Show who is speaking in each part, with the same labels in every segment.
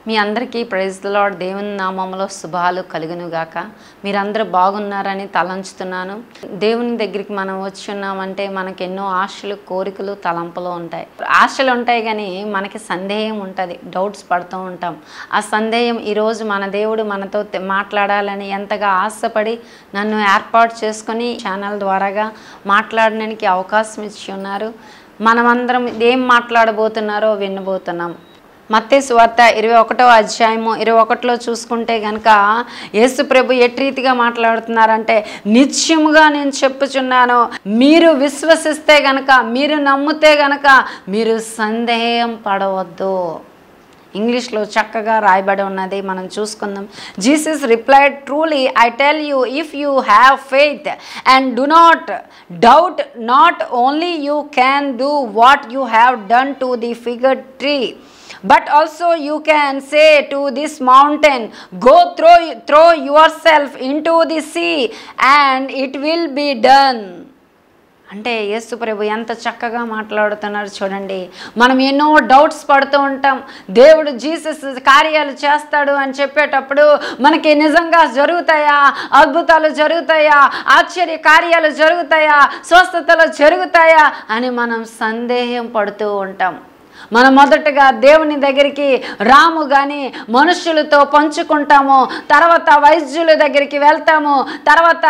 Speaker 1: మీ అందరికీ praise lord దేవుని నామంలో శుభాలు కలుగునుగాక మీరందరూ బాగున్నారని తలంచుతున్నాను దేవుని దగ్గరికి మనం వచ్చి ఉన్నామంటే మనకి ఎన్నో ఆశలు కోరికలు తలంపులు ఉంటాయి ఆశలు ఉంటాయి కానీ మనకి సందేహం ఉంటుంది డౌట్స్ పడుతూ ఉంటాం ఆ సందేహం ఈరోజు మన దేవుడు మనతో తె- మాట్లాడాలని ఎంతగా ఆశపడి నన్ను ఏర్పాటు చేసుకొని ఛానల్ ద్వారాగా మాట్లాడడానికి అవకాశం ఇచ్చి ఉన్నారు మనమందరం ఏం మాట్లాడబోతున్నారో వినబోతున్నాం మత్తేసు వార్త ఇరవై ఒకటో అధ్యాయము ఇరవై ఒకటిలో చూసుకుంటే కనుక యేసు ప్రభు ఎట్టి రీతిగా మాట్లాడుతున్నారంటే నిత్యముగా నేను చెప్పుచున్నాను మీరు విశ్వసిస్తే గనక మీరు నమ్మితే గనక మీరు సందేహం పడవద్దు ఇంగ్లీష్లో చక్కగా రాయబడి ఉన్నది మనం చూసుకుందాం Jesus replied truly I tell you if you have faith and do not doubt not only you can do what you have done to the figure tree but also you can say to this mountain go throw throw yourself into the sea and it will be done అంటే యేసు ప్రభు ఎంత చక్కగా మాట్లాడుతున్నారు చూడండి మనం ఎన్నో doubts pడుతూ ఉంటాం దేవుడు Jesus కార్యాలు చేస్తాడు అని చెప్పేటప్పుడు మనకి నిజంగా జరుగుతాయా అద్భుతాలు జరుగుతాయా ఆశ్చర్య కార్యాలు జరుగుతాయా స్వస్థతలు జరుగుతాయా అని మనం సందేహం పడుతూ ఉంటాం మనం మొదటగా దేవుని దగ్గరికి రాము కానీ మనుషులతో పంచుకుంటాము తర్వాత వైద్యుల దగ్గరికి వెళ్తాము తర్వాత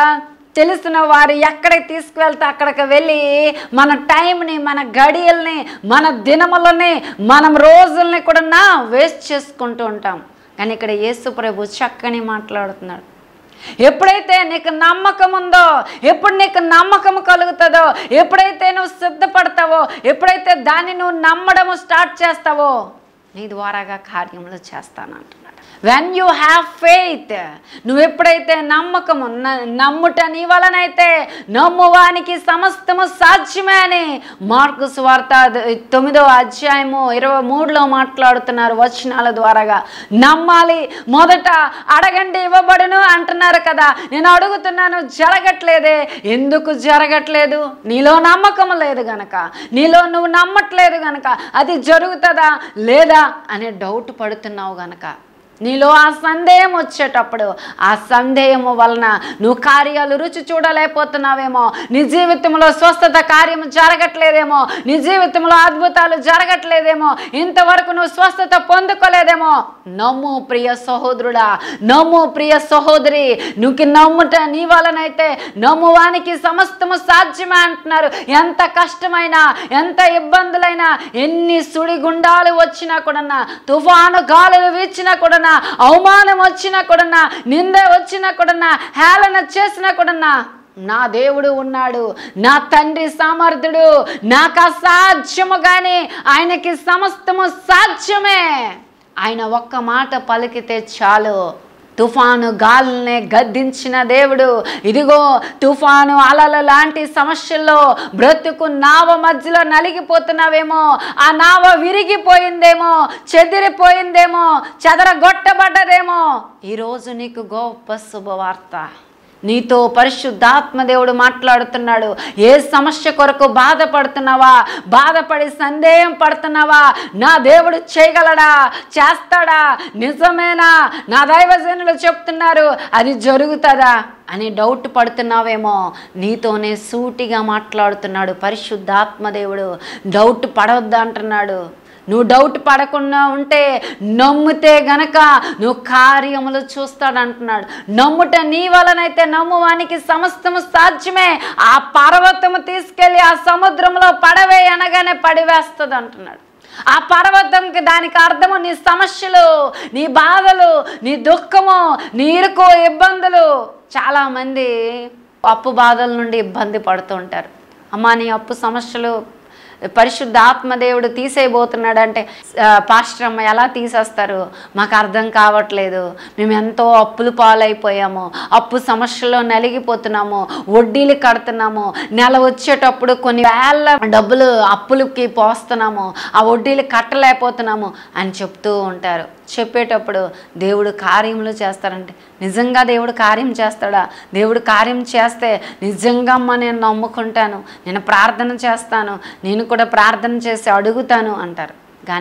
Speaker 1: తెలిసిన వారు ఎక్కడికి తీసుకువెళ్తే అక్కడికి వెళ్ళి మన టైంని మన గడియల్ని మన దినములని మనం రోజుల్ని కూడా నా వేస్ట్ చేసుకుంటూ ఉంటాం కానీ ఇక్కడ యేసు ప్రభు చక్కని మాట్లాడుతున్నాడు ఎప్పుడైతే నీకు నమ్మకం ఉందో ఎప్పుడు నీకు నమ్మకం కలుగుతుందో ఎప్పుడైతే నువ్వు సిద్ధపడతావో ఎప్పుడైతే దాన్ని నువ్వు నమ్మడము స్టార్ట్ చేస్తావో నీ ద్వారాగా కార్యములు చేస్తానంటున్నాడు వెన్ యూ హ్యావ్ ఫెయిత్ నువ్వు ఎప్పుడైతే నమ్మకము న- నమ్ముట నీ వలనైతే నమ్మువానికి సమస్తము సాధ్యమే అని మార్కు స్వార్త తొమ్మిదో అధ్యాయము ఇరవై మూడులో మాట్లాడుతున్నారు వచనాల ద్వారాగా నమ్మాలి మొదట అడగండి ఇవ్వబడును అంటున్నారు కదా నేను అడుగుతున్నాను జరగట్లేదే ఎందుకు జరగట్లేదు నీలో నమ్మకం లేదు గనక నీలో నువ్వు నమ్మట్లేదు గనక అది జరుగుతుందా లేదా అనే డౌట్ పడుతున్నావు గనక నీలో ఆ సందేహం వచ్చేటప్పుడు ఆ సందేహము వలన నువ్వు కార్యాలు రుచి చూడలేకపోతున్నావేమో నీ జీవితంలో స్వస్థత కార్యం జరగట్లేదేమో నీ జీవితంలో అద్భుతాలు జరగట్లేదేమో ఇంతవరకు నువ్వు స్వస్థత పొందుకోలేదేమో నమ్ము ప్రియ సహోదరుడా నమ్ము ప్రియ సహోదరి నువ్వు నమ్ముట నీ వలనైతే నమ్మువానికి సమస్తము సాధ్యమే అంటున్నారు ఎంత కష్టమైనా ఎంత ఇబ్బందులైనా ఎన్ని సుడిగుండాలు వచ్చినా కూడా తుఫాను గాలులు వీచినా కూడా అవమానం వచ్చినా కూడా నింద వచ్చినా కూడా హేళన చేసినా కూడా నా దేవుడు ఉన్నాడు నా తండ్రి సామర్థ్యుడు నాకు అసాధ్యము కానీ ఆయనకి సమస్తము సాధ్యమే ఆయన ఒక్క మాట పలికితే చాలు తుఫాను గాలిని గద్దించిన దేవుడు ఇదిగో తుఫాను అలల లాంటి సమస్యల్లో బ్రతుకు నావ మధ్యలో నలిగిపోతున్నావేమో ఆ నావ విరిగిపోయిందేమో చెదిరిపోయిందేమో చెదరగొట్టబడ్డదేమో ఈరోజు నీకు గొప్ప శుభవార్త నీతో పరిశుద్ధాత్మ దేవుడు మాట్లాడుతున్నాడు ఏ సమస్య కొరకు బాధపడుతున్నావా బాధపడి సందేహం పడుతున్నావా నా దేవుడు చేయగలడా చేస్తాడా నిజమేనా నా దైవజనులు చెప్తున్నారు అది జరుగుతుందా అని డౌట్ పడుతున్నావేమో నీతోనే సూటిగా మాట్లాడుతున్నాడు పరిశుద్ధాత్మ దేవుడు డౌట్ పడవద్దు అంటున్నాడు నువ్వు డౌట్ పడకుండా ఉంటే నమ్మితే గనక నువ్వు కార్యములు చూస్తాడంటున్నాడు నమ్ముట నీ వలనైతే నమ్మువానికి సమస్తము సాధ్యమే ఆ పర్వతము తీసుకెళ్ళి ఆ సముద్రంలో పడవే అనగానే పడివేస్తుంది అంటున్నాడు ఆ పర్వతంకి దానికి అర్థము నీ సమస్యలు నీ బాధలు నీ దుఃఖము నీ ఇరుకు ఇబ్బందులు చాలామంది అప్పు బాధల నుండి ఇబ్బంది పడుతూ ఉంటారు అమ్మా నీ అప్పు సమస్యలు పరిశుద్ధ ఆత్మదేవుడు తీసేయబోతున్నాడు అంటే ఆ, పాస్టర్ అమ్మ ఎలా తీసేస్తారు మాకు అర్థం కావట్లేదు మేము ఎంతో అప్పులు పాలైపోయాము అప్పు సమస్యలో నలిగిపోతున్నాము వడ్డీలు కడుతున్నాము నెల వచ్చేటప్పుడు కొన్ని వేల డబ్బులు అప్పులకి పోస్తున్నాము ఆ వడ్డీలు కట్టలేకపోతున్నాము అని చెప్తూ ఉంటారు చెప్పేటప్పుడు దేవుడు కార్యములు చేస్తారంటే నిజంగా దేవుడు కార్యం చేస్తాడా దేవుడు కార్యం చేస్తే నిజంగా అమ్మ నేను నమ్ముకుంటాను నేను ప్రార్థన చేస్తాను నేను కూడా ప్రార్థన చేసి అడుగుతాను అంటారు కానీ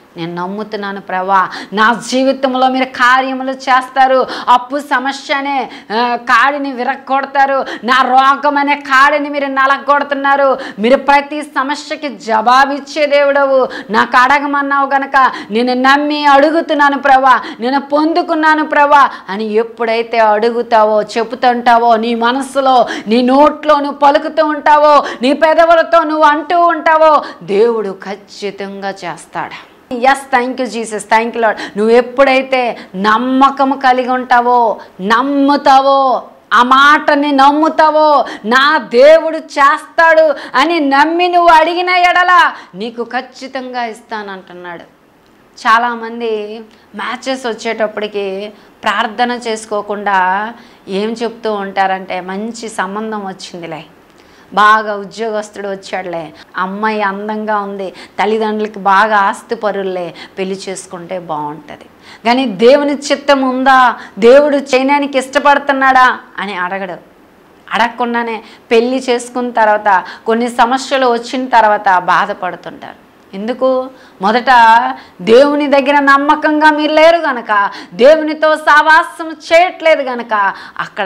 Speaker 1: నేను నమ్ముతున్నాను ప్రభా నా జీవితంలో మీరు కార్యములు చేస్తారు అప్పు సమస్య అనే ఆ, కాడిని విరగొడతారు నా రోగం అనే కాడిని మీరు నలగొడుతున్నారు మీరు ప్రతి సమస్యకి జవాబిచ్చే దేవుడవు నాకు అడగమన్నావు గనక నేను నమ్మి అడుగుతున్నాను ప్రభా నేను పొందుకున్నాను ప్రభా అని ఎప్పుడైతే అడుగుతావో చెబుతుంటావో నీ మనసులో నీ నోట్లో నువ్వు పలుకుతూ ఉంటావో నీ పెదవులతో నువ్వు అంటూ ఉంటావో దేవుడు ఖచ్చితంగా చేస్తాడు yes thank you Jesus thank you Lord నువ్వు ఎప్పుడైతే నమ్మకము కలిగి ఉంటావో నమ్ముతావో ఆ మాటని నమ్ముతావో నా దేవుడు చేస్తాడు అని నమ్మి నువ్వు అడిగిన ఎడల నీకు ఖచ్చితంగా ఇస్తానంటున్నాడు చాలామంది మ్యాచెస్ వచ్చేటప్పటికి ప్రార్థన చేసుకోకుండా ఏం చెప్తూ ఉంటారంటే మంచి సంబంధం వచ్చిందిలే బాగా ఉద్యోగస్తుడు వచ్చాడులే అమ్మాయి అందంగా ఉంది తల్లిదండ్రులకి బాగా ఆస్తి పరులే పెళ్లి చేసుకుంటే బాగుంటుంది కానీ దేవుని చిత్తం ఉందా దేవుడు చేయడానికి ఇష్టపడుతున్నాడా అని అడగడు అడగకుండానే పెళ్లి చేసుకున్న తర్వాత కొన్ని సమస్యలు వచ్చిన తర్వాత బాధపడుతుంటారు ఎందుకు మొదట దేవుని దగ్గర నమ్మకంగా మీరు లేరు గనక దేవునితో సావాసం చేయట్లేదు గనక అక్కడ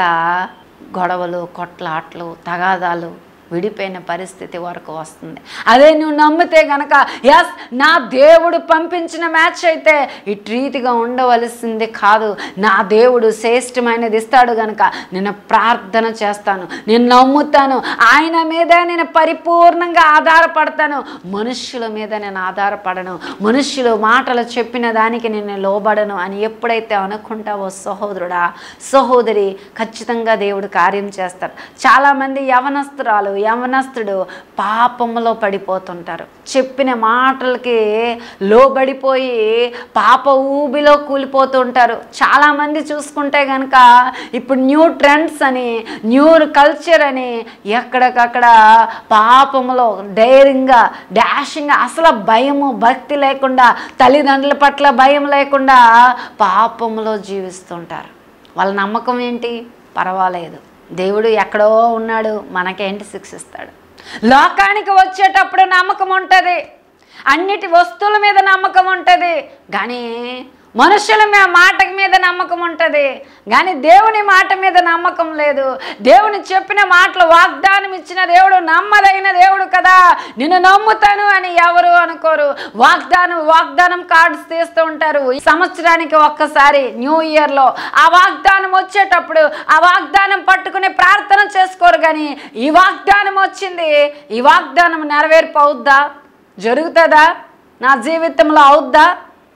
Speaker 1: గొడవలు కొట్లాట్లు తగాదాలు విడిపోయిన పరిస్థితి వరకు వస్తుంది అదే నువ్వు నమ్మితే గనక ఎస్ నా దేవుడు పంపించిన మ్యాచ్ అయితే ఇటు రీతిగా ఉండవలసింది కాదు నా దేవుడు శ్రేష్టమైనది ఇస్తాడు గనక నేను ప్రార్థన చేస్తాను నేను నమ్ముతాను ఆయన మీద నేను పరిపూర్ణంగా ఆధారపడతాను మనుష్యుల మీద నేను ఆధారపడను మనుష్యులు మాటలు చెప్పిన దానికి నేను లోబడను అని ఎప్పుడైతే అనుకుంటావో సహోదరుడా సహోదరి ఖచ్చితంగా దేవుడు కార్యం చేస్తాడు చాలామంది యవనస్తురాలు యవనస్తుడు పాపంలో పడిపోతుంటారు చెప్పిన మాటలకి లోబడిపోయి పాప ఊబిలో కూలిపోతుంటారు చాలామంది చూసుకుంటే కనుక ఇప్పుడు న్యూ ట్రెండ్స్ అని న్యూ కల్చర్ అని ఎక్కడికక్కడ పాపంలో ధైర్యంగా డాషింగ్ అసలు భయము భక్తి లేకుండా తల్లిదండ్రుల పట్ల భయం లేకుండా పాపంలో జీవిస్తుంటారు వాళ్ళ నమ్మకం ఏంటి పర్వాలేదు దేవుడు ఎక్కడో ఉన్నాడు మనకేంటి శిక్షిస్తాడు లోకానికి వచ్చేటప్పుడు నమ్మకం ఉంటుంది అన్నిటి వస్తువుల మీద నమ్మకం ఉంటుంది కానీ మనుషుల మీద మాట మీద నమ్మకం ఉంటుంది కానీ దేవుని మాట మీద నమ్మకం లేదు దేవుని చెప్పిన మాటలు వాగ్దానం ఇచ్చిన దేవుడు నమ్మదగిన దేవుడు కదా నిన్ను నమ్ముతాను అని ఎవరు అనుకోరు వాగ్దానం వాగ్దానం కార్డ్స్ తీస్తూ ఉంటారు ఈ సంవత్సరానికి ఒక్కసారి న్యూ ఇయర్లో ఆ వాగ్దానం వచ్చేటప్పుడు ఆ వాగ్దానం పట్టుకుని ప్రార్థన చేసుకోరు కానీ ఈ వాగ్దానం వచ్చింది ఈ వాగ్దానం నెరవేర్పు అవుద్దా జరుగుతుందా నా జీవితంలో అవుద్దా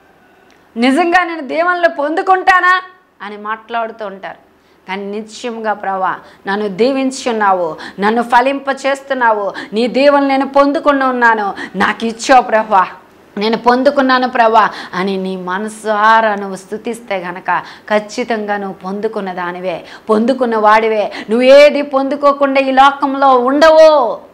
Speaker 1: నిజంగా నేను దేవుళ్ళు పొందుకుంటానా అని మాట్లాడుతూ ఉంటారు కానీ నిత్యంగా ప్రభా నన్ను దీవించున్నావు నన్ను ఫలింప చేస్తున్నావు నీ దీవెనలు నేను పొందుకుని ఉన్నాను నాకు ఇచ్చావు ప్రభా నేను పొందుకున్నాను ప్రభా అని నీ మనసారా నువ్వు స్థుతిస్తే గనక ఖచ్చితంగా నువ్వు పొందుకున్న దానివే పొందుకున్న వాడివే నువ్వు ఏది పొందుకోకుండా ఈ లోకంలో ఉండవు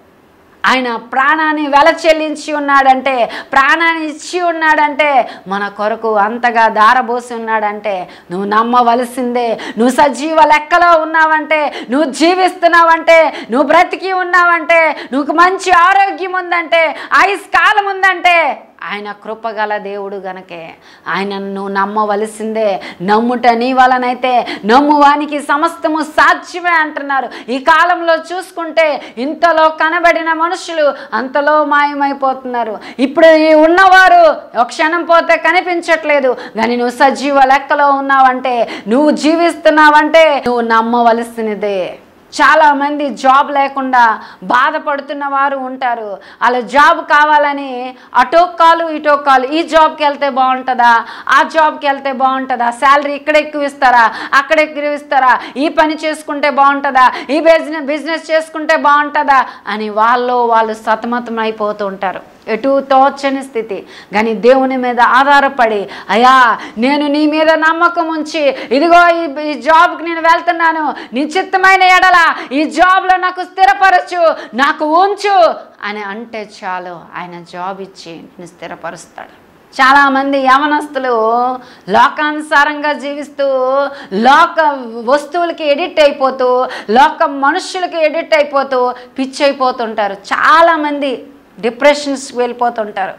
Speaker 1: ఆయన ప్రాణాన్ని వెల చెల్లించి ఉన్నాడంటే ప్రాణాన్ని ఇచ్చి ఉన్నాడంటే మన కొరకు అంతగా దారబోసి ఉన్నాడంటే నువ్వు నమ్మవలసిందే నువ్వు సజీవ లెక్కలో ఉన్నావంటే నువ్వు జీవిస్తున్నావంటే నువ్వు బ్రతికి ఉన్నావంటే నువ్వు మంచి ఆరోగ్యం ఉందంటే ఆయుష్ కాలం ఉందంటే ఆయన కృపగల దేవుడు గనకే ఆయనను నమ్మవలసిందే నమ్ముట నీ వలనైతే నమ్మువానికి సమస్తము సాధ్యమే అంటున్నారు ఈ కాలంలో చూసుకుంటే ఇంతలో కనబడిన మనుషులు అంతలో మాయమైపోతున్నారు ఇప్పుడు ఈ ఉన్నవారు ఒక క్షణం పోతే కనిపించట్లేదు కానీ నువ్వు సజీవ లెక్కలో ఉన్నావంటే నువ్వు జీవిస్తున్నావంటే నువ్వు నమ్మవలసినదే చాలా మంది జాబ్ లేకుండా బాధపడుతున్న వారు ఉంటారు అలా జాబ్ కావాలని అటో కాలు ఇటో కాలు ఈ జాబ్కి వెళ్తే బాగుంటుందా ఆ జాబ్కి వెళ్తే బాగుంటుందా శాలరీ ఇక్కడ ఎక్కువ ఇస్తారా అక్కడ ఎక్కువ ఇస్తారా ఈ పని చేసుకుంటే బాగుంటుందా ఈ బిజినెస్ బిజినెస్ చేసుకుంటే బాగుంటుందా అని వాళ్ళు వాళ్ళు సతమతం అయిపోతూ ఉంటారు ఎటు తోచని స్థితి కానీ దేవుని మీద ఆధారపడి అయ్యా నేను నీ మీద నమ్మకం ఉంచి ఇదిగో ఈ ఈ జాబ్కి నేను వెళ్తున్నాను నిశ్చిత్తమైన ఎడల ఈ జాబ్లో నాకు స్థిరపరచు నాకు ఉంచు అని అంటే చాలు ఆయన జాబ్ ఇచ్చి నేను స్థిరపరుస్తాడు చాలామంది యవనస్తులు లోకానుసారంగా జీవిస్తూ లోక వస్తువులకి ఎడిట్ అయిపోతూ లోక మనుషులకి ఎడిట్ అయిపోతూ పిచ్చి అయిపోతుంటారు చాలామంది డిప్రెషన్స్కి వెళ్ళిపోతుంటారు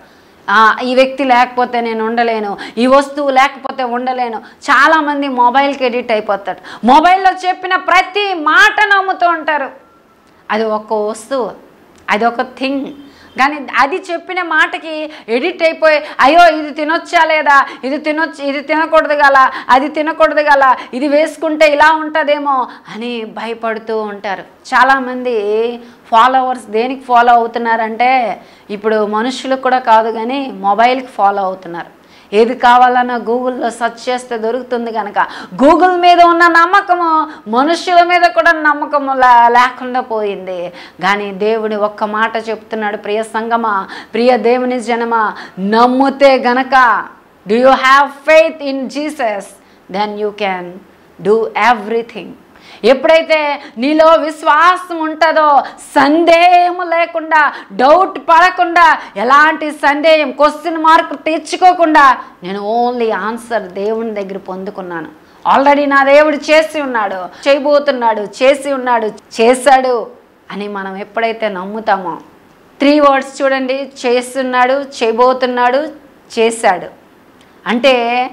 Speaker 1: ఆ, ఈ వ్యక్తి లేకపోతే నేను ఉండలేను ఈ వస్తువు లేకపోతే ఉండలేను చాలామంది మొబైల్కి ఎడిట్ అయిపోతారు మొబైల్లో చెప్పిన ప్రతి మాట నమ్ముతూ ఉంటారు అది ఒక వస్తువు అది ఒక థింగ్ కానీ అది చెప్పిన మాటకి ఎడిట్ అయిపోయి అయ్యో ఇది తినొచ్చా లేదా ఇది తినొచ్చు ఇది తినకూడదు గల అది తినకూడదు గల ఇది వేసుకుంటే ఇలా ఉంటుందేమో అని భయపడుతూ ఉంటారు చాలామంది ఫాలోవర్స్ దేనికి ఫాలో అవుతున్నారంటే ఇప్పుడు మనుషులకు కూడా కాదు కానీ మొబైల్కి ఫాలో అవుతున్నారు ఏది కావాలన్నా గూగుల్లో సెర్చ్ చేస్తే దొరుకుతుంది కనుక గూగుల్ మీద ఉన్న నమ్మకము మనుషుల మీద కూడా నమ్మకము లే- లేకుండా పోయింది కానీ దేవుని ఒక్క మాట చెప్తున్నాడు ప్రియ సంగమా ప్రియ దేవుని జనమా నమ్ముతే గనక do you have faith in Jesus then you can do everything ఎప్పుడైతే నీలో విశ్వాసం ఉంటుందో సందేహం లేకుండా డౌట్ పడకుండా ఎలాంటి సందేహం క్వశ్చన్ మార్క్ తెచ్చుకోకుండా నేను ఓన్లీ ఆన్సర్ దేవుని దగ్గర పొందుకున్నాను ఆల్రెడీ నా దేవుడు చేసి ఉన్నాడు చేయబోతున్నాడు చేసి ఉన్నాడు చేశాడు అని మనం ఎప్పుడైతే నమ్ముతామో త్రీ వర్డ్స్ చూడండి చేస్తున్నాడు చేయబోతున్నాడు చేశాడు అంటే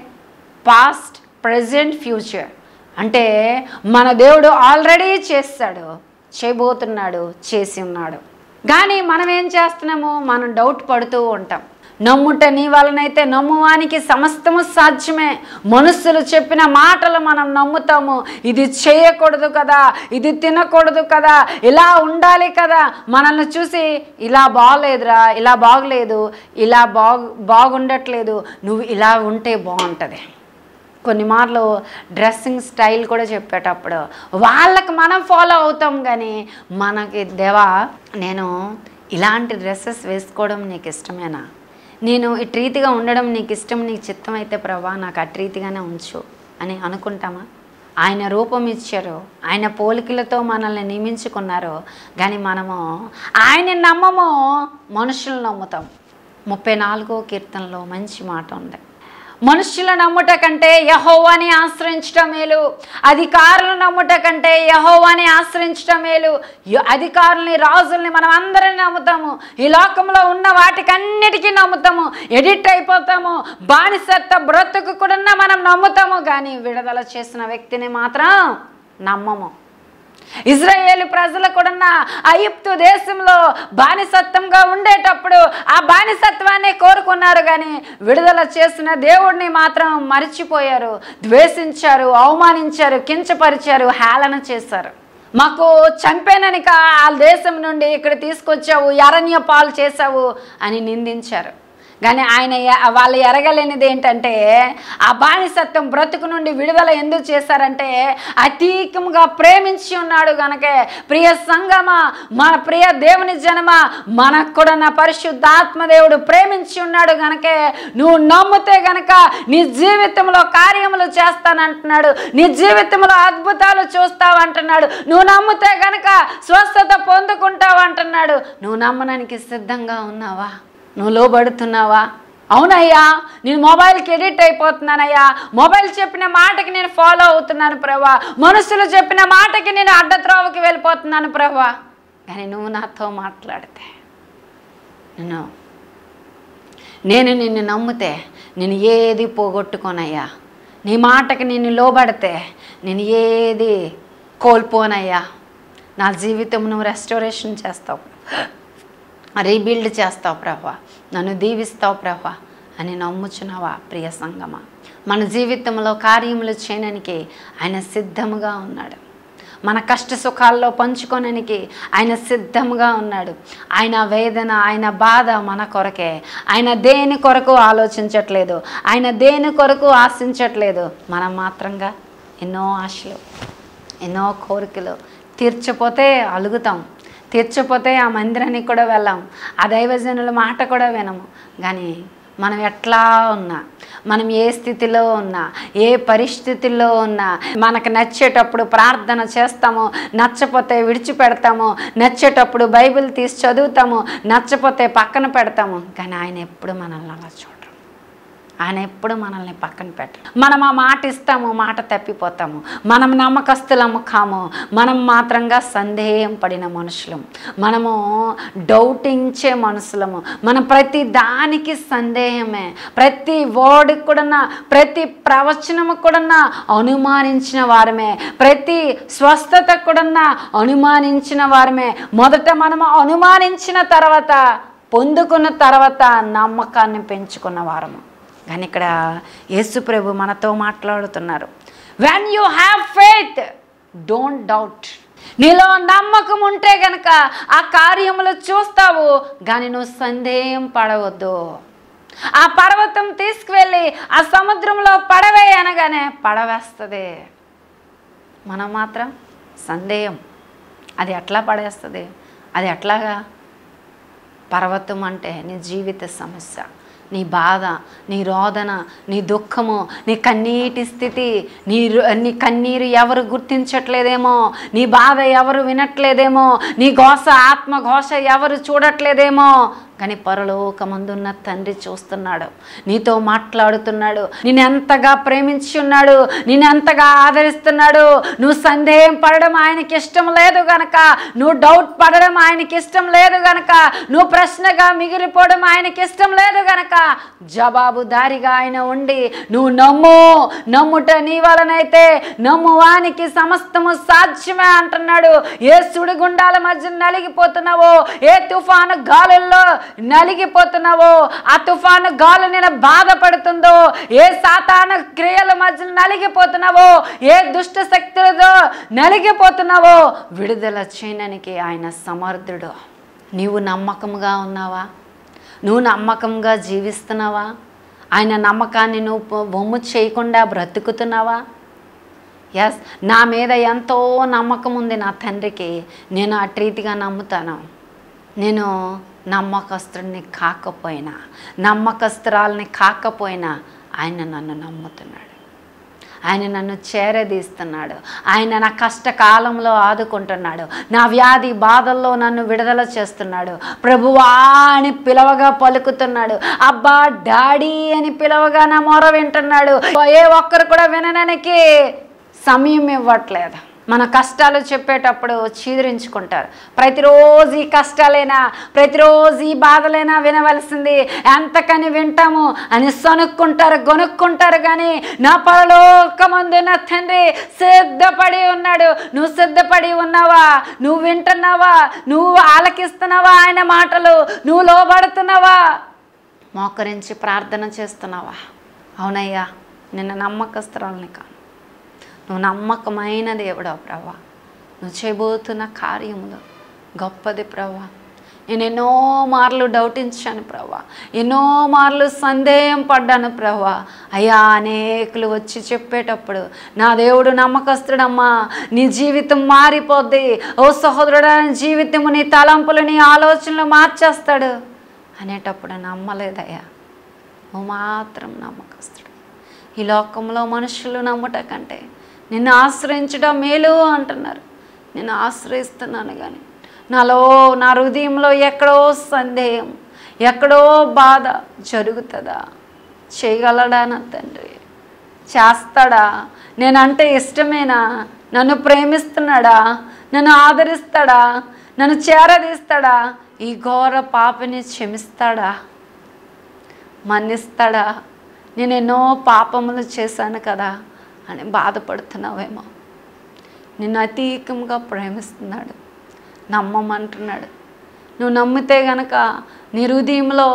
Speaker 1: పాస్ట్ ప్రజెంట్ ఫ్యూచర్ అంటే మన దేవుడు ఆల్రెడీ చేస్తాడు చేయబోతున్నాడు చేసి ఉన్నాడు కానీ మనం ఏం చేస్తున్నాము మనం డౌట్ పడుతూ ఉంటాం నమ్ముట నీ వలనైతే నమ్మువానికి సమస్తము సాధ్యమే మనుషులు చెప్పిన మాటలు మనం నమ్ముతాము ఇది చేయకూడదు కదా ఇది తినకూడదు కదా ఇలా ఉండాలి కదా మనల్ని చూసి ఇలా బాగలేదురా ఇలా బాగలేదు ఇలా బాగు బాగుండట్లేదు నువ్వు ఇలా ఉంటే బాగుంటుంది కొన్ని మార్లు డ్రెస్సింగ్ స్టైల్ కూడా చెప్పేటప్పుడు వాళ్ళకి మనం ఫాలో అవుతాం కానీ మనకి దేవా నేను ఇలాంటి డ్రెస్సెస్ వేసుకోవడం నీకు ఇష్టమేనా నేను ఇటు రీతిగా ఉండడం నీకు ఇష్టం నీకు చిత్తం అయితే ప్రభా నాకు అటు రీతిగానే ఉంచు అని అనుకుంటామా ఆయన రూపం ఇచ్చారు ఆయన పోలికలతో మనల్ని నియమించుకున్నారు కానీ మనము ఆయన నమ్మము మనుషులు నమ్ముతాం ముప్పై నాలుగో కీర్తనలో మంచి మాట ఉంది మనుషుల నమ్ముట కంటే యహోవాని ఆశ్రయించటం మేలు అధికారులు నమ్ముట కంటే యహోవాని ఆశ్రయించటం మేలు య- అధికారుల్ని రాజుల్ని మనం అందరం నమ్ముతాము ఈ లోకంలో ఉన్న వాటికన్నిటికీ నమ్ముతాము ఎడిట్ అయిపోతాము బానిసత్వ బ్రతుకు కూడా మనం నమ్ముతాము కానీ విడుదల చేసిన వ్యక్తిని మాత్రం నమ్మము ఇజ్రాయేల్ ప్రజలు కూడా ఐగుప్తు దేశంలో బానిసత్వంగా ఉండేటప్పుడు ఆ బానిసత్వాన్ని కోరుకున్నారు కానీ విడుదల చేసిన దేవుడిని మాత్రం మరిచిపోయారు ద్వేషించారు అవమానించారు కించపరిచారు హేళన చేశారు మాకు చంపేననిక ఆ దేశం నుండి ఇక్కడ తీసుకొచ్చావు అరణ్య పాలు చేశావు అని నిందించారు కానీ ఆయన ఎ- వాళ్ళు ఎరగలేనిది ఏంటంటే ఆ బానిసత్వం బ్రతుకు నుండి విడుదల ఎందుకు చేశారంటే అతీకంగా ప్రేమించి ఉన్నాడు గనకే ప్రియ సంగమ మన ప్రియ దేవుని జనమ మనకు కూడా నా పరిశుద్ధాత్మ దేవుడు ప్రేమించి ఉన్నాడు గనకే నువ్వు నమ్మితే గనక నీ జీవితంలో కార్యములు చేస్తానంటున్నాడు నీ జీవితంలో అద్భుతాలు చూస్తావు అంటున్నాడు నువ్వు నమ్మితే గనక స్వస్థత పొందుకుంటావు అంటున్నాడు నువ్వు నమ్మడానికి సిద్ధంగా ఉన్నావా నువ్వు లోబడుతున్నావా అవునయ్యా నేను మొబైల్కి ఎడిట్ అయిపోతున్నానయ్యా మొబైల్ చెప్పిన మాటకి నేను ఫాలో అవుతున్నాను ప్రభా మనుషులు చెప్పిన మాటకి నేను అడ్డత్రోవకి వెళ్ళిపోతున్నాను ప్రభా కానీ నువ్వు నాతో మాట్లాడితే నేను నేను నిన్ను నమ్మితే నేను ఏది పోగొట్టుకోనయ్యా నీ మాటకి నేను లోబడితే నేను ఏది కోల్పోనయ్యా నా జీవితం నువ్వు రెస్టోరేషన్ చేస్తావు రీబిల్డ్ చేస్తావు ప్రభా నన్ను దీవిస్తావు ప్రభా అని నమ్ముచున్నావా ప్రియ సంగమ మన జీవితంలో కార్యములు చేయడానికి ఆయన సిద్ధముగా ఉన్నాడు మన కష్ట సుఖాల్లో పంచుకోననికి ఆయన సిద్ధంగా ఉన్నాడు ఆయన వేదన ఆయన బాధ మన కొరకే ఆయన దేని కొరకు ఆలోచించట్లేదు ఆయన దేని కొరకు ఆశించట్లేదు మనం మాత్రంగా ఎన్నో ఆశలు ఎన్నో కోరికలు తీర్చపోతే అలుగుతాం తీర్చపోతే ఆ మందిరానికి కూడా వెళ్ళాం ఆ దైవజనుల మాట కూడా వినము కానీ మనం ఎట్లా ఉన్నా మనం ఏ స్థితిలో ఉన్నా ఏ పరిస్థితుల్లో ఉన్నా మనకు నచ్చేటప్పుడు ప్రార్థన చేస్తాము నచ్చపోతే విడిచిపెడతాము నచ్చేటప్పుడు బైబిల్ తీసి చదువుతాము నచ్చపోతే పక్కన పెడతాము కానీ ఆయన ఎప్పుడు మనల్ని అలా చూడరు ఆయన ఎప్పుడు మనల్ని పక్కన పెట్టరు మనం ఆ మాట ఇస్తాము మాట తప్పిపోతాము మనం నమ్మకస్తులము కాము మనం మాత్రంగా సందేహం పడిన మనుషులం మనము డౌటించే మనుషులము మనం ప్రతి దానికి సందేహమే ప్రతి వర్డ్కి కూడా ప్రతి ప్రవచనము కూడా అనుమానించిన వారమే ప్రతి స్వస్థత కూడా అనుమానించిన వారమే మొదట మనము అనుమానించిన తర్వాత పొందుకున్న తర్వాత నమ్మకాన్ని పెంచుకున్న వారము కానీ ఇక్కడ యేసు ప్రభు మనతో మాట్లాడుతున్నారు when you have faith don't doubt నీలో నమ్మకం ఉంటే గనక ఆ కార్యములు చూస్తావు కానీ నువ్వు సందేహం పడవద్దు ఆ పర్వతం తీసుకువెళ్ళి ఆ సముద్రంలో పడవే అనగానే పడవేస్తుంది మనం మాత్రం సందేహం అది ఎట్లా పడేస్తుంది అది ఎట్లాగా పర్వతం అంటే నీ జీవిత సమస్య నీ బాధ నీ రోదన నీ దుఃఖము నీ కన్నీటి స్థితి నీ రు- నీ కన్నీరు ఎవరు గుర్తించట్లేదేమో నీ బాధ ఎవరు వినట్లేదేమో నీ ఘోష ఆత్మ ఘోష ఎవరు చూడట్లేదేమో కానీ పరలోకమందున్న తండ్రి చూస్తున్నాడు నీతో మాట్లాడుతున్నాడు నేను ఎంతగా ప్రేమించి ఉన్నాడు నేను ఎంతగా ఆదరిస్తున్నాడు నువ్వు సందేహం పడడం ఆయనకి ఇష్టం లేదు గనక నువ్వు డౌట్ పడడం ఆయనకి ఇష్టం లేదు గనక నువ్వు ప్రశ్నగా మిగిలిపోవడం ఆయనకి ఇష్టం లేదు గనక జవాబుదారిగా ఆయన ఉండి నువ్వు నమ్ము నమ్ముట నీ వలనైతే నమ్ము వానికి సమస్తము సాధ్యమే అంటున్నాడు ఏ సుడిగుండాల మధ్య నలిగిపోతున్నావో ఏ తుఫాను గాలుల్లో నలిగిపోతున్నావో ఆ తుఫాను గాలు నేను బాధపడుతుందో ఏ సాతాన క్రియల మధ్య నలిగిపోతున్నావో ఏ దుష్ట శక్తులతో నలిగిపోతున్నావో విడుదల చేయడానికి ఆయన సమర్థుడు నీవు నమ్మకంగా ఉన్నావా నువ్వు నమ్మకంగా జీవిస్తున్నావా ఆయన నమ్మకాన్ని నువ్వు పొ- బొమ్ము చేయకుండా బ్రతుకుతున్నావా ఎస్ నా మీద ఎంతో నమ్మకం ఉంది నా తండ్రికి నేను అటు రీతిగా నమ్ముతాను నేను నమ్మకస్తుడిని కాకపోయినా నమ్మకస్తురాలని కాకపోయినా ఆయన నన్ను నమ్ముతున్నాడు ఆయన నన్ను చేరదీస్తున్నాడు ఆయన నా కష్టకాలంలో ఆదుకుంటున్నాడు నా వ్యాధి బాధల్లో నన్ను విడుదల చేస్తున్నాడు ప్రభువా అని పిలవగా పలుకుతున్నాడు అబ్బా డాడీ అని పిలవగా నా మొర వింటున్నాడు ఏ ఒక్కరు కూడా వినడానికి సమయం ఇవ్వట్లేదు మన కష్టాలు చెప్పేటప్పుడు చీదరించుకుంటారు ప్రతిరోజు ఈ కష్టాలైనా ప్రతిరోజు ఈ బాధలైనా వినవలసింది ఎంతకని వింటాము అని సనుక్కుంటారు గొనుక్కుంటారు కానీ నా పరలోకమందు నా తండ్రి సిద్ధపడి ఉన్నాడు నువ్వు సిద్ధపడి ఉన్నావా నువ్వు వింటున్నావా నువ్వు ఆలకిస్తున్నావా ఆయన మాటలు నువ్వు లోబడుతున్నావా మోకరించి ప్రార్థన చేస్తున్నావా అవునయ్యా నిన్న నమ్మకస్తురాలని కాను నువ్వు నమ్మకమైన దేవుడా ప్రభా నువ్వు చేయబోతున్న కార్యములు గొప్పది ప్రభా నేను ఎన్నో మార్లు డౌటించాను ప్రభా ఎన్నో మార్లు సందేహం పడ్డాను ప్రభా అయ్యా అనేకులు వచ్చి చెప్పేటప్పుడు నా దేవుడు నమ్మకస్తుడమ్మా నీ జీవితం మారిపోద్ది ఓ సహోదరుడా నీ జీవితము నీ తలంపులు నీ ఆలోచనలు మార్చేస్తాడు అనేటప్పుడు నమ్మలేదయ్యా నువ్వు మాత్రం నమ్మకస్తుడు ఈ లోకంలో మనుషులు నమ్ముట కంటే నిన్ను ఆశ్రయించడం మేలు అంటున్నారు నేను ఆశ్రయిస్తున్నాను కానీ నాలో నా హృదయంలో ఎక్కడో సందేహం ఎక్కడో బాధ జరుగుతుందా చేయగలడా నా తండ్రి చేస్తాడా నేనంటే ఇష్టమేనా నన్ను ప్రేమిస్తున్నాడా నన్ను ఆదరిస్తాడా నన్ను చేరదీస్తాడా ఈ ఘోర పాపని క్షమిస్తాడా మన్నిస్తాడా నేను ఎన్నో పాపములు చేశాను కదా అని బాధపడుతున్నావేమో నిన్ను అతీకంగా ప్రేమిస్తున్నాడు నమ్మమంటున్నాడు నువ్వు నమ్మితే గనక నీ హృదయంలో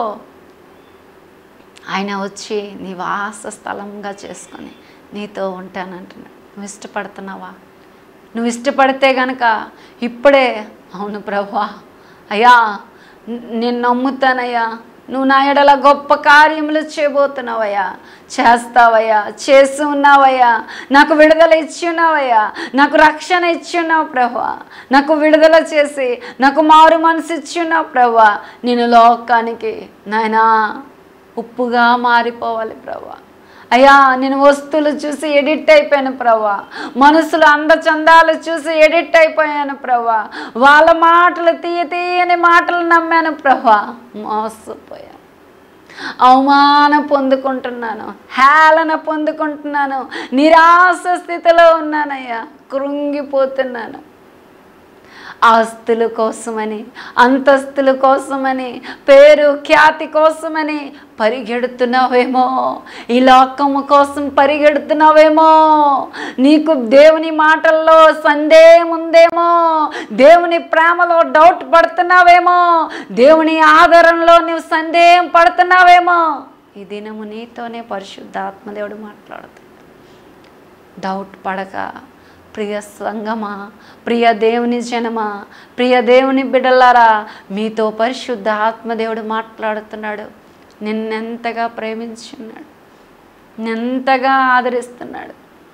Speaker 1: ఆయన వచ్చి నీ వాస స్థలంగా చేసుకొని నీతో ఉంటానంటున్నాడు నువ్వు ఇష్టపడుతున్నావా నువ్వు ఇష్టపడితే గనక ఇప్పుడే అవును ప్రభా అయ్యా న- నేను నమ్ముతానయ్యా నువ్వు నా ఎడల గొప్ప కార్యములు చేయబోతున్నావయ్యా చేస్తావయ్యా చేసి ఉన్నావయ్యా నాకు విడుదల ఇచ్చి ఉన్నావయ్యా నాకు రక్షణ ఇచ్చి ఉన్నావు ప్రభా నాకు విడుదల చేసి నాకు మారు మనసు ఇచ్చి ఉన్నావు ప్రభా నేను లోకానికి నాయనా ఉప్పుగా మారిపోవాలి ప్రభా అయ్యా నేను వస్తువులు చూసి ఎడిట్ అయిపోయాను ప్రభా మనసులు అందచందాలు చూసి ఎడిట్ అయిపోయాను ప్రభా వాళ్ళ మాటలు తీయ తీయని మాటలు నమ్మాను ప్రభా మోసపోయాను అవమానం పొందుకుంటున్నాను హేళన పొందుకుంటున్నాను నిరాశ స్థితిలో ఉన్నానయ్యా కృంగిపోతున్నాను ఆస్తుల కోసమని అంతస్తుల కోసమని పేరు ఖ్యాతి కోసమని పరిగెడుతున్నావేమో ఈ లోకము కోసం పరిగెడుతున్నావేమో నీకు దేవుని మాటల్లో సందేహం ఉందేమో దేవుని ప్రేమలో డౌట్ పడుతున్నావేమో దేవుని ఆదరణలో నువ్వు సందేహం పడుతున్నావేమో ఈ దినము నీతోనే పరిశుద్ధాత్మదేవుడు మాట్లాడుతుంది డౌట్ పడక ప్రియ సంగమా ప్రియ దేవుని జనమా ప్రియ దేవుని బిడ్డలారా మీతో పరిశుద్ధ ఆత్మదేవుడు మాట్లాడుతున్నాడు నిన్నెంతగా ప్రేమించున్నాడు నిన్నెంతగా ఆదరిస్తున్నాడు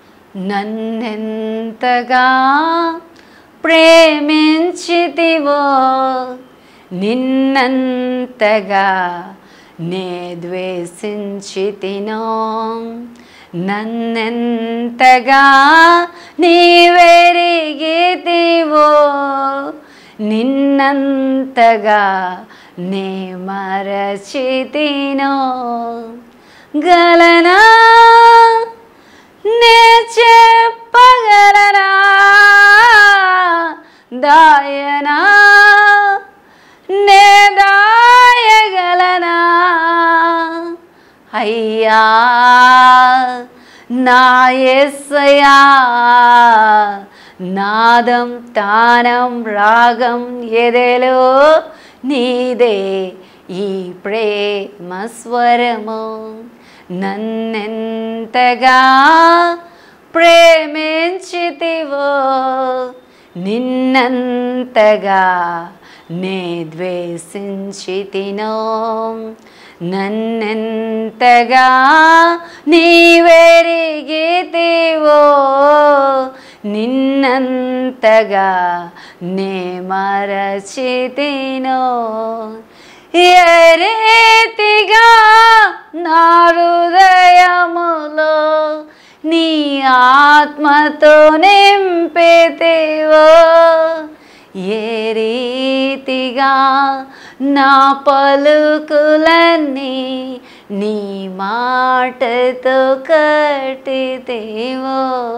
Speaker 1: నన్నెంతగా ప్రేమించితివో నిన్నంతగా నే ద్వేషించితినో నన్నెంతగా నీవెరిగితివో నిన్నంతగా నే మరచితినో గలనా నే చెప్పగలనా దాయనా నే దాయగలనా అయ్యా నా ఎస్సయా నాదం తానం రాగం ఎదెలో నీదే ఈ ప్రేమ స్వరము నన్నెంతగా ప్రేమించితివో నిన్నంతగా నే ద్వేషించితినో నన్నెంతగా నీవెరిగితివో నిన్నంతగా నే మరచితినో ఏ రీతిగా నా హృదయములో నీ ఆత్మతో నింపితివో ఏ రీతిగా నా పలుకులన్నీ నీ మాటతో కట్టితేవో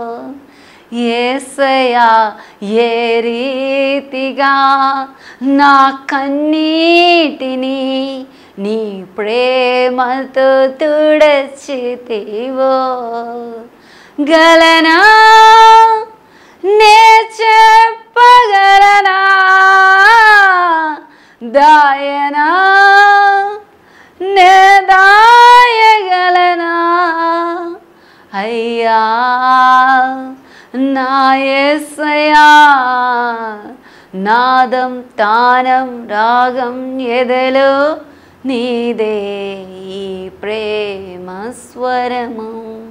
Speaker 1: ఏసయా ఏ రీతిగా నా కన్నీటిని నీ ప్రేమతో తుడచితేవో గలనా నే చెప్పగలనా దాయనా నే దాయగలనా అయ్యా నా యేసయ్యా నాదం తానం రాగం ఎదలో నీదే ఈ ప్రేమ స్వరము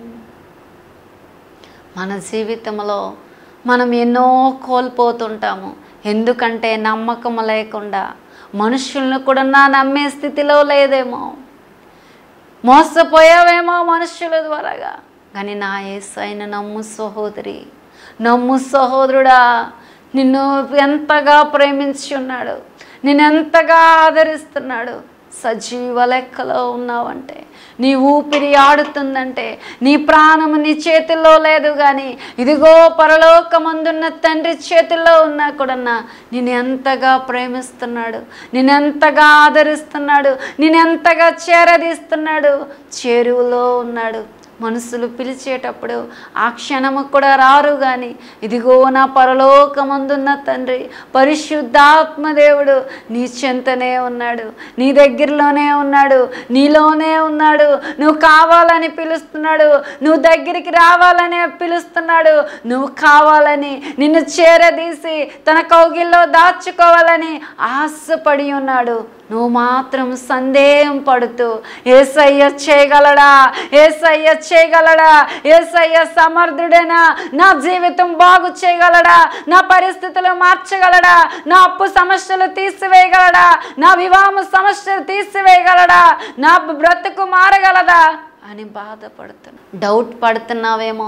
Speaker 1: మన జీవితంలో మనం ఎన్నో కోల్పోతుంటాము ఎందుకంటే నమ్మకం లేకుండా మనుషులను కూడా నా నమ్మే స్థితిలో లేదేమో మోసపోయావేమో మనుషుల ద్వారాగా కానీ నా ఏసైన నమ్ము సహోదరి నమ్ము సహోదరుడా నిన్ను ఎంతగా ప్రేమించి ఉన్నాడు నిన్ను ఎంతగా ఆదరిస్తున్నాడు సజీవ లెక్కలో ఉన్నావంటే నీ ఊపిరి ఆడుతుందంటే నీ ప్రాణము నీ చేతుల్లో లేదు కానీ ఇదిగో పరలోకమందున్న తండ్రి చేతుల్లో ఉన్నా కూడా నేను ఎంతగా ప్రేమిస్తున్నాడు నేను ఎంతగా ఆదరిస్తున్నాడు నేను ఎంతగా చేరదీస్తున్నాడు చేరువలో ఉన్నాడు మనుషులు పిలిచేటప్పుడు ఆ క్షణము కూడా రారు కానీ ఇదిగో నా పరలోకమందున్న తండ్రి పరిశుద్ధాత్మదేవుడు నీ చెంతనే ఉన్నాడు నీ దగ్గరలోనే ఉన్నాడు నీలోనే ఉన్నాడు నువ్వు కావాలని పిలుస్తున్నాడు నువ్వు దగ్గరికి రావాలని పిలుస్తున్నాడు నువ్వు కావాలని నిన్ను చేరదీసి తన కౌగిల్లో దాచుకోవాలని ఆశపడి ఉన్నాడు నువ్వు మాత్రం సందేహం పడుతూ ఏసయ్య చేయగలడా ఏసయ్య చేయగలడా ఏసయ్య సమర్థుడేనా నా జీవితం బాగు చేయగలడా నా పరిస్థితులు మార్చగలడా నా అప్పు సమస్యలు తీసివేయగలడా నా వివాహం సమస్యలు తీసివేయగలడా నా బ్రతుకు మారగలదా అని బాధపడుతున్నా డౌట్ పడుతున్నావేమో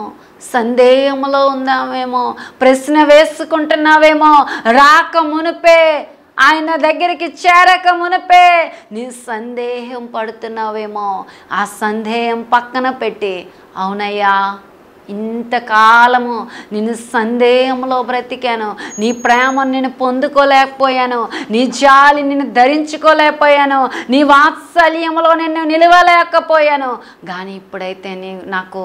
Speaker 1: సందేహంలో ఉందామేమో ప్రశ్న వేసుకుంటున్నావేమో రాక మునిపే ఆయన దగ్గరికి చేరక మునిపే నీ సందేహం పడుతున్నావేమో ఆ సందేహం పక్కన పెట్టి అవునయ్యా ఇంతకాలము నిన్ను సందేహంలో బ్రతికాను నీ ప్రేమ నేను పొందుకోలేకపోయాను నీ జాలి నిన్ను ధరించుకోలేకపోయాను నీ వాత్సల్యంలో నిన్ను నిలవలేకపోయాను కానీ ఇప్పుడైతే నీ నాకు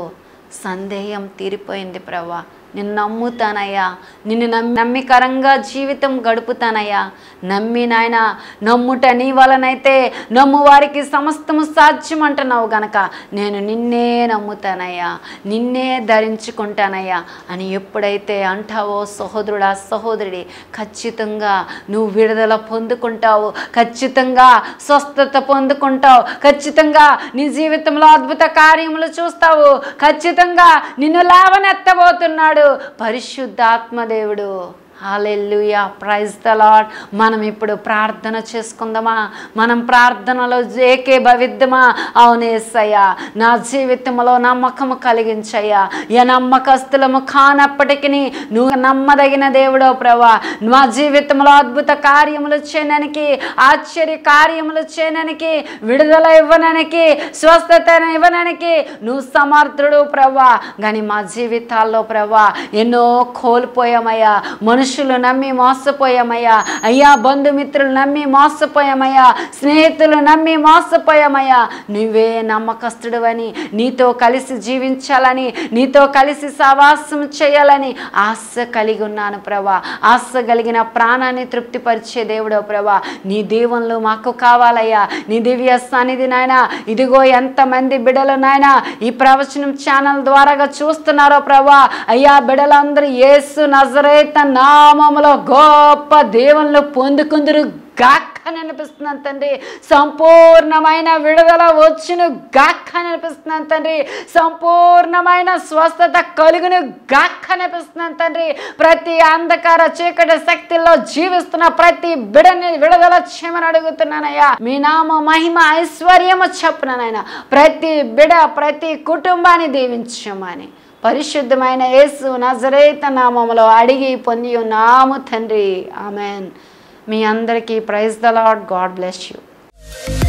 Speaker 1: సందేహం తీరిపోయింది ప్రభా నిన్ను నమ్ముతానయ్యా నిన్ను నమ్మి నమ్మికరంగా జీవితం గడుపుతానయ్యా నమ్మి నాయన నమ్ముట నీ వలనైతే నమ్ము వారికి సమస్తము సాధ్యం అంటున్నావు గనక నేను నిన్నే నమ్ముతానయ్యా నిన్నే ధరించుకుంటానయ్యా అని ఎప్పుడైతే అంటావో సహోదరుడా సహోదరుడి ఖచ్చితంగా నువ్వు విడుదల పొందుకుంటావు ఖచ్చితంగా స్వస్థత పొందుకుంటావు ఖచ్చితంగా నీ జీవితంలో అద్భుత కార్యములు చూస్తావు ఖచ్చితంగా నిన్ను లేవనెత్తబోతున్నాడు పరిశుద్ధాత్మదేవుడు హాలెల్లుయా ప్రైజ్ ద లాడ్ మనం ఇప్పుడు ప్రార్థన చేసుకుందామా మనం ప్రార్థనలో ఏకేభవిద్దామా అవునేసయ్యా నా జీవితంలో నమ్మకము కలిగించయ్యా ఏ నమ్మకస్తులము కానప్పటికీ నువ్వు నమ్మదగిన దేవుడో ప్రభా మా జీవితంలో అద్భుత కార్యములు చేయడానికి ఆశ్చర్య కార్యములు చేయడానికి విడుదల ఇవ్వడానికి స్వస్థత ఇవ్వడానికి నువ్వు సమర్థుడు ప్రభా కానీ మా జీవితాల్లో ప్రభా ఎన్నో కోల్పోయామయ్యా మనుషులు నమ్మి మోసపోయామయ్యా అయ్యా బంధుమిత్రులు నమ్మి మోసపోయామయ్యా స్నేహితులు నమ్మి మోసపోయామయ్యా నువ్వే నమ్మకస్తుడు అని నీతో కలిసి జీవించాలని నీతో కలిసి సవాసం చేయాలని ఆశ కలిగి ఉన్నాను ప్రభా ఆశ కలిగిన ప్రాణాన్ని తృప్తిపరిచే దేవుడో ప్రభా నీ దీవెనలు మాకు కావాలయ్యా నీ దివ్య సన్నిధి నాయన ఇదిగో ఎంతమంది బిడలు నాయన ఈ ప్రవచనం ఛానల్ ద్వారాగా చూస్తున్నారో ప్రభా అయ్యా బిడలందరూ యేసు నజరేత నామములో గొప్ప దేవుళ్ళు పొందుకుందరు గాక్క అని అనిపిస్తున్నాను తండ్రి సంపూర్ణమైన విడుదల వచ్చును గాక్క అని అనిపిస్తున్నాను తండ్రి సంపూర్ణమైన స్వస్థత కలుగును గాక్క అని అనిపిస్తున్నాను తండ్రి ప్రతి అంధకార చీకటి శక్తిలో జీవిస్తున్న ప్రతి బిడని విడుదల చేయమని అడుగుతున్నానయ్యా మీ నామ మహిమ ఐశ్వర్యము చెప్పుననైనా ప్రతి బిడ ప్రతి కుటుంబాన్ని దీవించమని పరిశుద్ధమైన యేసు నజరేత నామములో అడిగి పొంది ఉన్నాము తండ్రి ఆమెన్ మీ అందరికీ praise the Lord God bless you